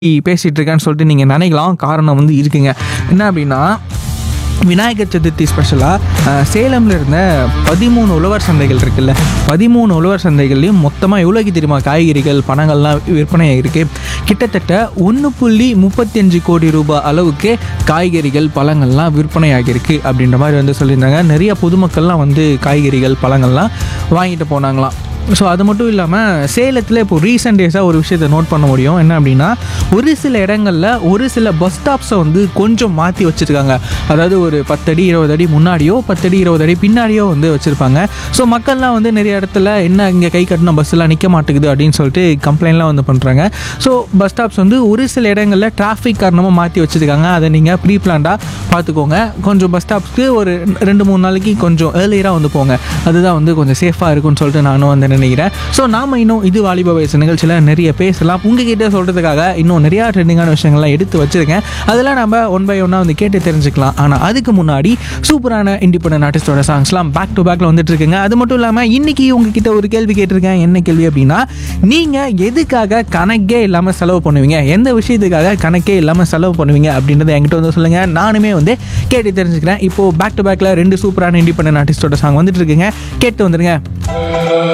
பேசிகிட்டு இருக்கேன்னு சொல்லிட்டு நீங்கள் நினைக்கலாம் காரணம் வந்து இருக்குங்க என்ன அப்படின்னா விநாயகர் சதுர்த்தி ஸ்பெஷலாக சேலமில் இருந்த பதிமூணு உழவர் சந்தைகள் இருக்குல்ல பதிமூணு உழவர் சந்தைகள்லையும் மொத்தமாக எவ்வளோக்கு தெரியுமா காய்கறிகள் பணங்கள்லாம் விற்பனை இருக்குது கிட்டத்தட்ட ஒன்று புள்ளி முப்பத்தஞ்சு கோடி ரூபாய் அளவுக்கு காய்கறிகள் பழங்கள்லாம் விற்பனை ஆகியிருக்கு அப்படின்ற மாதிரி வந்து சொல்லியிருந்தாங்க நிறைய பொதுமக்கள்லாம் வந்து காய்கறிகள் பழங்கள்லாம் வாங்கிட்டு போனாங்களாம் ஸோ அது மட்டும் இல்லாமல் சேலத்தில் இப்போ ரீசெண்ட் டேஸாக ஒரு விஷயத்தை நோட் பண்ண முடியும் என்ன அப்படின்னா ஒரு சில இடங்களில் ஒரு சில பஸ் ஸ்டாப்ஸை வந்து கொஞ்சம் மாற்றி வச்சுருக்காங்க அதாவது ஒரு பத்தடி இருபது அடி முன்னாடியோ பத்தடி இருபது அடி பின்னாடியோ வந்து வச்சுருப்பாங்க ஸோ மக்கள்லாம் வந்து நிறைய இடத்துல என்ன இங்கே கை கட்டின பஸ்ஸெல்லாம் நிற்க மாட்டேங்குது அப்படின்னு சொல்லிட்டு கம்ப்ளைண்ட்லாம் வந்து பண்ணுறாங்க ஸோ பஸ் ஸ்டாப்ஸ் வந்து ஒரு சில இடங்களில் டிராஃபிக் காரணமாக மாற்றி வச்சுருக்காங்க அதை நீங்கள் ப்ரீ பிளான்டாக பார்த்துக்கோங்க கொஞ்சம் பஸ் ஸ்டாப்ஸ்க்கு ஒரு ரெண்டு மூணு நாளைக்கு கொஞ்சம் ஏர்லியராக வந்து போங்க அதுதான் வந்து கொஞ்சம் சேஃபாக இருக்கும்னு சொல்லிட்டு நானும் வந்து நினைக்கிறேன் ஸோ நாம இன்னும் இது வாலிப வயசு நிகழ்ச்சியில் நிறைய பேசலாம் உங்ககிட்ட சொல்கிறதுக்காக இன்னும் நிறையா ட்ரெண்டிங்கான விஷயங்கள்லாம் எடுத்து வச்சுருக்கேன் அதெல்லாம் நம்ம ஒன் பை ஒன்னாக வந்து கேட்டு தெரிஞ்சுக்கலாம் ஆனால் அதுக்கு முன்னாடி சூப்பரான இண்டிபெண்டன்ட் ஆர்டிஸ்டோட சாங்ஸ்லாம் பேக் டு பேக்கில் வந்துட்டு இருக்குங்க அது மட்டும் இல்லாமல் இன்னைக்கு உங்ககிட்ட ஒரு கேள்வி கேட்டிருக்கேன் என்ன கேள்வி அப்படின்னா நீங்கள் எதுக்காக கணக்கே இல்லாமல் செலவு பண்ணுவீங்க எந்த விஷயத்துக்காக கணக்கே இல்லாமல் செலவு பண்ணுவீங்க அப்படின்றத என்கிட்ட வந்து சொல்லுங்கள் நானுமே வந்து கேட்டு தெரிஞ்சுக்கிறேன் இப்போது பேக் டு பேக்கில் ரெண்டு சூப்பரான இண்டிபெண்டன்ட் ஆர்டிஸ்டோட சாங் வந்துட்டு இருக்குங்க கேட்டு வந்துருங்க